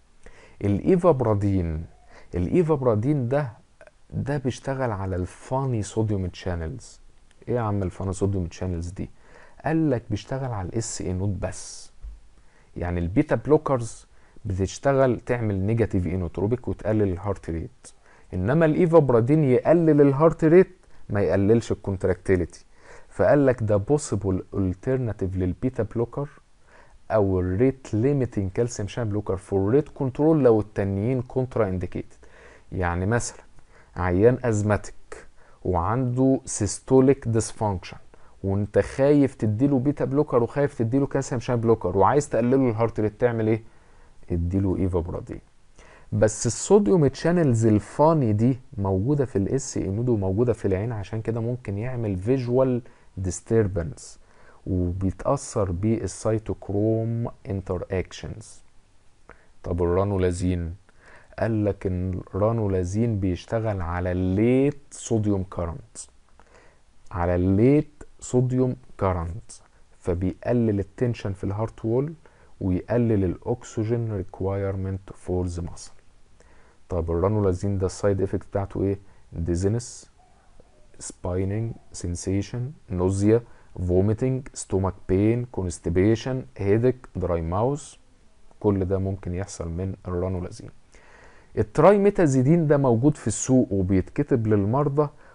الايفابرادين الايفابرادين ده ده بيشتغل على الفاني صوديوم تشانلز ايه يا عم الفاني صوديوم تشانلز دي قال لك بيشتغل على الاس اي نوت بس يعني البيتا بلوكرز بتشتغل تعمل نيجاتيف انوتروبيك وتقلل الهارت ريت انما الايفابرادين يقلل الهارت ريت ما يقللش الكونتراكتيليتي فقال لك ده بوسيبل الترناتيف للبيتا بلوكر او الريت ليميتنج كالسيوم شان بلوكر فور ريت كنترول لو التانيين كونترا انديكيتد يعني مثلا عيان ازماتيك وعنده سيستوليك ديسفانكشن وانت خايف تديله بيتا بلوكر وخايف تديله كالسيوم شان بلوكر وعايز تقلله الهارت ريت تعمل ايه اديله ايفا برادين بس الصوديوم تشانلز الفاني دي موجوده في الاس انودو موجوده في العين عشان كده ممكن يعمل فيجوال ديستربنس وبيتاثر بالسيتوكروم انتر اكشنز طب الرانولازين قال لك ان الرانولازين بيشتغل على الليت صوديوم كارنت على الليت صوديوم كارنت فبيقلل التنشن في الهارت وول ويقلل الاكسجين ريكوايرمنت فور ذا ماسل طب الرانولازين ده السايد افكت بتاعته ايه ديزنس سبايننج سensation نوزيا فوميتنج ستومك بين كونستيبيشن هيدك دراي ماوس كل ده ممكن يحصل من الرانولازين التراي ميتازيدين ده موجود في السوق وبيتكتب للمرضى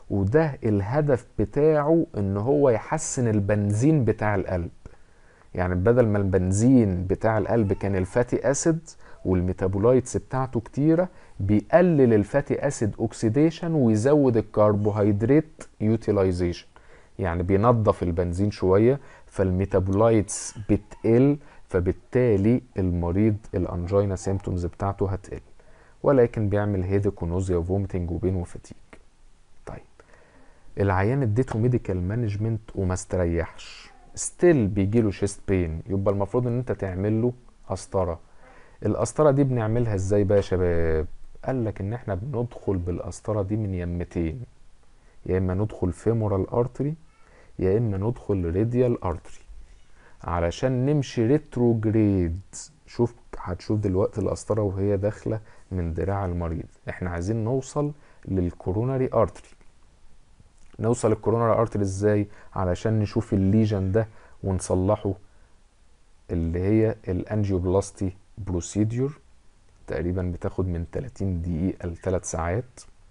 وده الهدف بتاعه ان هو يحسن البنزين بتاع القلب يعني بدل ما البنزين بتاع القلب كان الفاتي اسيد والميتابولايتس بتاعته كتيرة بيقلل الفاتي اسيد اوكسيديشن ويزود الكربوهيدرات يوتيلايزيشن يعني بينظف البنزين شوية فالميتابولايتس بتقل فبالتالي المريض الانجينا سيمتومز بتاعته هتقل ولكن بيعمل هيدك ونوزيا وفوميتنج وبين وفتيج طيب العيان اديته ميديكال مانجمنت وما استريحش ستيل بيجيله شيست بين يبقى المفروض ان انت تعمل له قسطره القسطره دي بنعملها ازاي بقى يا شباب قال لك ان احنا بندخل بالقسطره دي من يمتين يا اما ندخل فيمورال ارتري يا اما ندخل راديال ارتري علشان نمشي ريتروجريد شوف هتشوف دلوقتي القسطره وهي داخله من دراع المريض احنا عايزين نوصل للكوروناري ارتري نوصل الكوروناري ارتري ازاي علشان نشوف الليجن ده ونصلحه اللي هي الانجيوبلاستي بروسيديور تقريبا بتاخد من 30 دقيقة لثلاث ساعات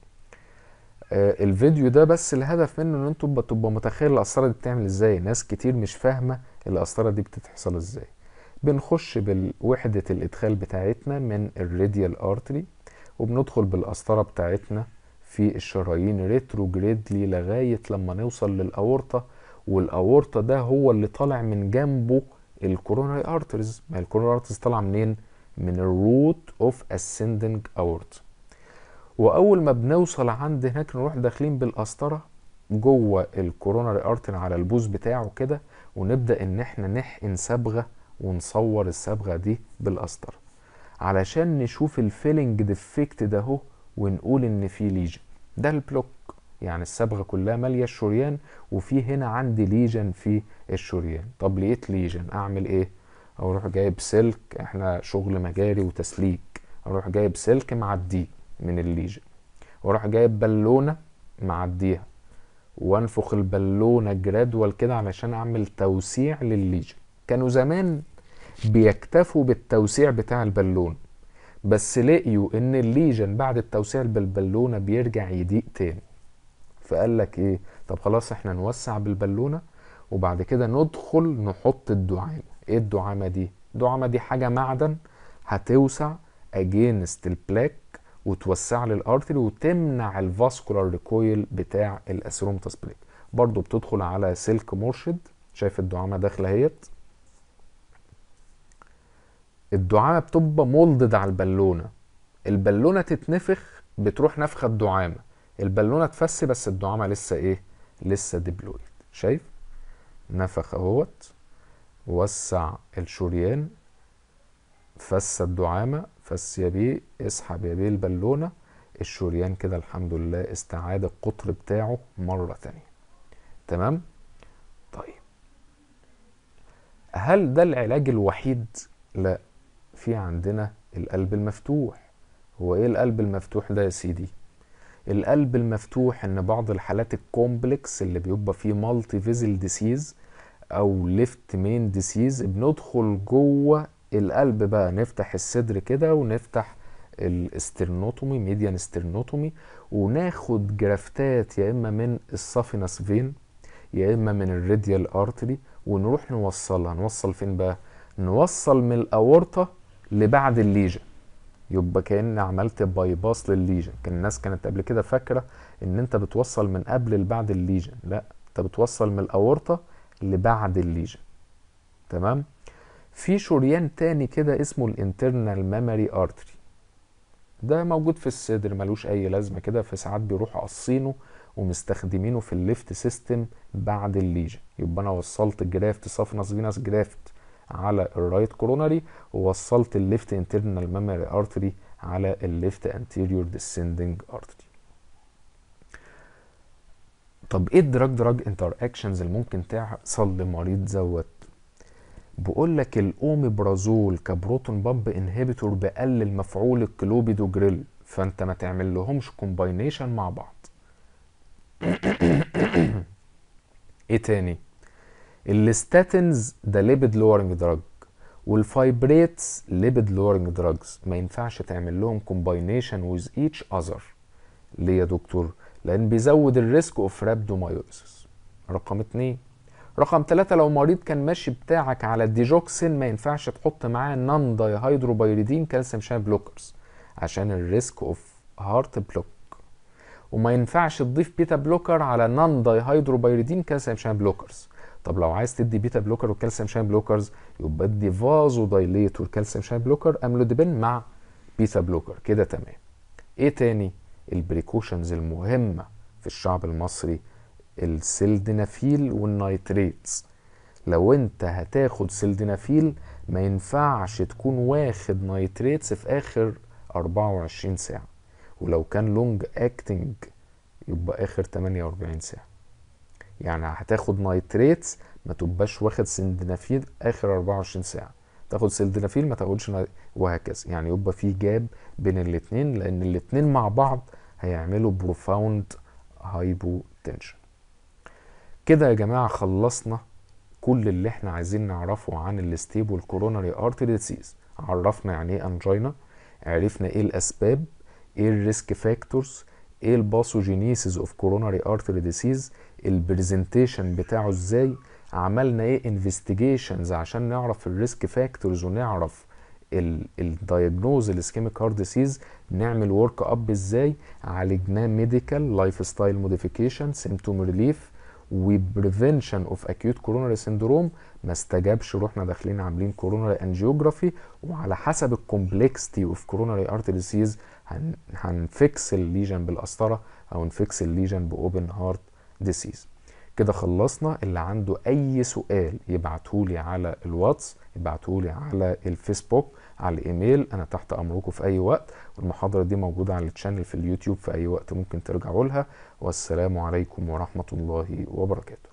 آه الفيديو ده بس الهدف منه ان انتوا تبقى متخيل القسطره دي بتعمل ازاي ناس كتير مش فاهمه القسطره دي بتتحصل ازاي بنخش بالوحده الادخال بتاعتنا من الراديال ارتري وبندخل بالقسطره بتاعتنا في الشرايين ريتروجريدلي لغايه لما نوصل للاورطه والاورطه ده هو اللي طالع من جنبه الكوروناري ارترز ما الكوروناري ارترز طالعه منين من الروت اوف اسcending اورت واول ما بنوصل عند هناك نروح داخلين بالقسطره جوه الكوروناري ارتر على البوز بتاعه كده ونبدا ان احنا نحقن صبغه ونصور الصبغه دي بالقسطره علشان نشوف الفيلنج ديفكت ده اهو ونقول ان في ليجن ده البلوك يعني الصبغه كلها ماليه الشريان وفي هنا عندي ليجن في الشريان طب لقيت ليجن اعمل ايه اروح جايب سلك احنا شغل مجاري وتسليك اروح جايب سلك معديه من الليجن واروح جايب بالونه معديها وانفخ البالونه جرادوال كده علشان اعمل توسيع للليجن كانوا زمان بيكتفوا بالتوسيع بتاع البالون بس لقيوا ان الليجن بعد التوسيع بالبالونه بيرجع يضيق تاني فقال لك ايه طب خلاص احنا نوسع بالبالونه وبعد كده ندخل نحط الدعامه ايه الدعامه دي الدعامه دي حاجه معدن هتوسع اجينست البلاك وتوسع لي الارتري وتمنع الفاسكولار ريكويل بتاع الاسيرومتاس بلاك برضو بتدخل على سلك مرشد شايف الدعامه داخله اهيت الدعامه بتبقى مولدد على البالونه البالونه تتنفخ بتروح نفخه الدعامه البالونه تفسي بس الدعامه لسه ايه لسه ديبلويد شايف نفخ اهوت وسع الشريان فس الدعامه فس يا بيه اسحب يا بيه البالونه الشريان كده الحمد لله استعاد القطر بتاعه مره تانية تمام طيب هل ده العلاج الوحيد لا في عندنا القلب المفتوح هو ايه القلب المفتوح ده يا سيدي القلب المفتوح ان بعض الحالات الكومبلكس اللي بيبقى فيه مالتي فيزل ديسيز او ليفت مين ديسيز بندخل جوه القلب بقى نفتح الصدر كده ونفتح الاسترنوتومي ميديان استرنوتومي وناخد جرافتات يا اما من السافينس فين يا اما من الراديال ارتري ونروح نوصلها نوصل فين بقى نوصل من الاورطه لبعد الليجن يبقى كأن عملت باي باس للليجن كان الناس كانت قبل كده فاكره ان انت بتوصل من قبل لبعد الليجن لا انت بتوصل من الاورطه لبعد الليجن تمام في شريان تاني كده اسمه الانترنال ميموري ارتري ده موجود في الصدر ملوش اي لازمه كده في ساعات بيروحوا قاصينه ومستخدمينه في الليفت سيستم بعد الليجن يبقى انا وصلت جرافت سافنس فينس جرافت على الرايت كوروناري ووصلت الليفت انترنال ميموري ارتري على الليفت انتيريور ديسندنج ارتري طب ايه الدراج دراج انتر اكشنز اللي ممكن تحصل لمريض زوت بقول لك الاوميبرازول كبروتون بامب انهبيتور بقلل مفعول الكلوبيدوجريل فانت ما تعمل لهمش كومباينيشن مع بعض ايه تاني الستاتينز ده ليبيد لورنج دراج والفايبريتس ليبيد لورنج دراجز ما ينفعش تعمل لهم كومباينيشن ويز ايتش اذر ليه يا دكتور لان بيزود الريسك اوف رابدومايوسيس رقم اتنين رقم ثلاثة لو مريض كان ماشي بتاعك على الديجوكسين ما ينفعش تحط معاه نون دايهيدروبايريدين كالسيوم شان بلوكرز عشان الريسك اوف هارت بلوك وما ينفعش تضيف بيتا بلوكر على نون دايهيدروبايريدين كالسيوم شان بلوكرز طب لو عايز تدي بيتا بلوكر وكالسيوم شان بلوكرز يبقى ادي فازو دايليتور كالسيوم شان بلوكر املوديبين مع بيتا بلوكر كده تمام ايه تاني البريكوشنز المهمة في الشعب المصري السلدنافيل والنايتريتس لو انت هتاخد سلدنافيل ما ينفعش تكون واخد نايتريتس في اخر 24 ساعة ولو كان لونج اكتنج يبقى اخر 48 ساعة يعني هتاخد نايتريتس ما تبقاش واخد سلدنافيل اخر 24 ساعة تاخد سلدنافيل ما تاخدش ناي... وهكذا يعني يبقى في جاب بين الاتنين لان الاتنين مع بعض هيعملوا بروفاوند هايبوتنشن كده يا جماعة خلصنا كل اللي احنا عايزين نعرفه عن الستيبل كوروناري ارتري ديسيز عرفنا يعني ايه انجينا عرفنا ايه الاسباب ايه الريسك فاكتورز ايه الباثوجينيسيس اوف كوروناري ارتري ديسيز البرزنتيشن بتاعه ازاي عملنا ايه انفستيجيشنز عشان نعرف الريسك فاكتورز ونعرف الدايجنوز الاسكيميك هارت ديسيز نعمل ورك اب ازاي عالجناه ميديكال لايف ستايل موديفيكيشن سيمتوم ريليف وبريفنشن اوف اكيوت كوروناري سيندروم ما استجابش رحنا داخلين عاملين كوروناري انجيوجرافي وعلى حسب الكومبلكستي اوف كوروناري ارت ديسيز هنفكس الليجن بالقسطره او نفكس الليجن باوبن هارت ديسيز كده خلصنا اللي عنده اي سؤال يبعتهولي على الواتس يبعتهولي على الفيسبوك على الايميل انا تحت امركم في اي وقت والمحاضره دي موجوده على الشانل في اليوتيوب في اي وقت ممكن ترجعوا لها والسلام عليكم ورحمه الله وبركاته